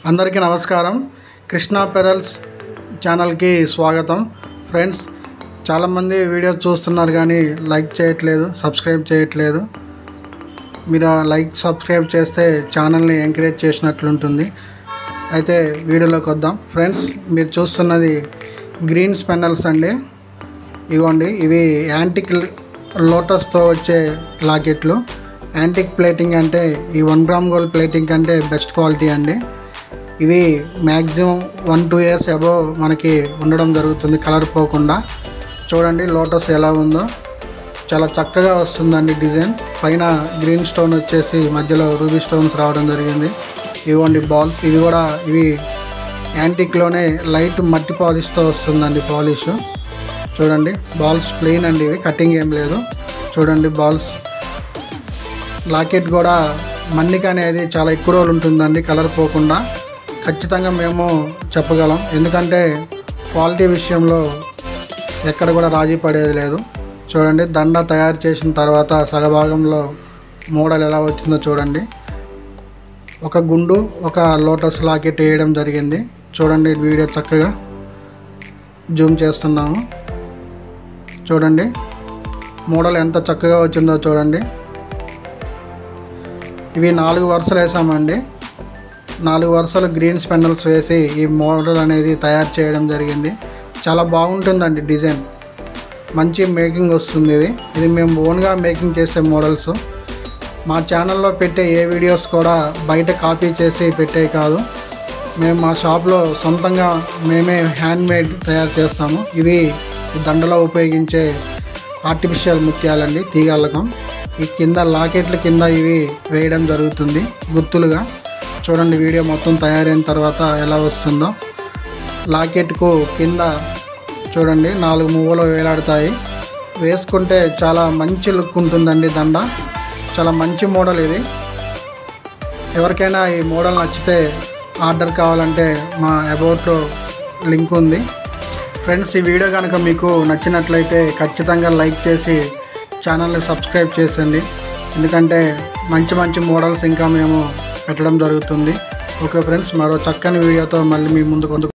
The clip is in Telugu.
అందరికీ నమస్కారం కృష్ణా పెరల్స్ ఛానల్కి స్వాగతం ఫ్రెండ్స్ చాలామంది వీడియోస్ చూస్తున్నారు కానీ లైక్ చేయట్లేదు సబ్స్క్రైబ్ చేయట్లేదు మీరు ఆ లైక్ సబ్స్క్రైబ్ చేస్తే ఛానల్ని ఎంకరేజ్ చేసినట్లుంటుంది అయితే వీడియోలోకి వద్దాం ఫ్రెండ్స్ మీరు చూస్తున్నది గ్రీన్ స్పెన్నల్స్ అండి ఇవ్వండి ఇవి యాంటిక్ లోటస్తో వచ్చే లాకెట్లు యాంటిక్ ప్లేటింగ్ అంటే ఈ వన్ గ్రామ్ గోల్డ్ ప్లేటింగ్ కంటే బెస్ట్ క్వాలిటీ అండి ఇవి maximum one two years above మనకి ఉండడం జరుగుతుంది కలర్ పోకుండా చూడండి లోటస్ ఎలా ఉందో చాలా చక్కగా వస్తుందండి డిజైన్ పైన గ్రీన్ స్టోన్ వచ్చేసి మధ్యలో రూబీ స్టోన్స్ రావడం జరిగింది ఇవ్వండి బాల్స్ ఇవి కూడా ఇవి యాంటిక్లోనే లైట్ మట్టి పాలిష్తో వస్తుందండి పాలిష్ చూడండి బాల్స్ ప్లెయిన్ అండి ఇవి కటింగ్ ఏం లేదు చూడండి బాల్స్ లాకెట్ కూడా మన్నిక అనేది చాలా ఎక్కువ రోజులు ఉంటుందండి కలర్ పోకుండా ఖచ్చితంగా మేము చెప్పగలం ఎందుకంటే క్వాలిటీ విషయంలో ఎక్కడ కూడా రాజీ పడేది లేదు చూడండి దండ తయారు చేసిన తర్వాత సగభాగంలో మోడల్ ఎలా వచ్చిందో చూడండి ఒక గుండు ఒక లోటస్ లాకెట్ వేయడం జరిగింది చూడండి వీడియో చక్కగా జూమ్ చేస్తున్నాము చూడండి మోడల్ ఎంత చక్కగా వచ్చిందో చూడండి ఇవి నాలుగు వరుసలు వేసామండి నాలుగు వరుసలు గ్రీన్ స్పెండల్స్ వేసి ఈ మోడల్ అనేది తయారు చేయడం జరిగింది చాలా బాగుంటుందండి డిజైన్ మంచి మేకింగ్ వస్తుంది ఇది ఇది మేము ఓన్గా మేకింగ్ చేసే మోడల్స్ మా ఛానల్లో పెట్టే ఏ వీడియోస్ కూడా బయట కాపీ చేసి పెట్టే కాదు మేము మా షాప్లో సొంతంగా మేమే హ్యాండ్ మేడ్ తయారు చేస్తాము ఇవి ఈ దండలో ఉపయోగించే ఆర్టిఫిషియల్ ముత్యాలండి తీగలకం ఈ కింద లాకెట్ల కింద ఇవి వేయడం జరుగుతుంది గుర్తులుగా చూడండి వీడియో మొత్తం తయారైన తర్వాత ఎలా వస్తుందో లాకెట్కు కింద చూడండి నాలుగు మువ్వలు వేలాడతాయి వేసుకుంటే చాలా మంచి లుక్ ఉంటుందండి దండ చాలా మంచి మోడల్ ఇది ఎవరికైనా ఈ మోడల్ నచ్చితే ఆర్డర్ కావాలంటే మా అబౌట్లో లింక్ ఉంది ఫ్రెండ్స్ ఈ వీడియో కనుక మీకు నచ్చినట్లయితే ఖచ్చితంగా లైక్ చేసి ఛానల్ని సబ్స్క్రైబ్ చేసండి ఎందుకంటే మంచి మంచి మోడల్స్ ఇంకా మేము పెట్టడం జరుగుతుంది ఓకే ఫ్రెండ్స్ మరో చక్కని వీడియోతో మళ్ళీ మీ ముందుకు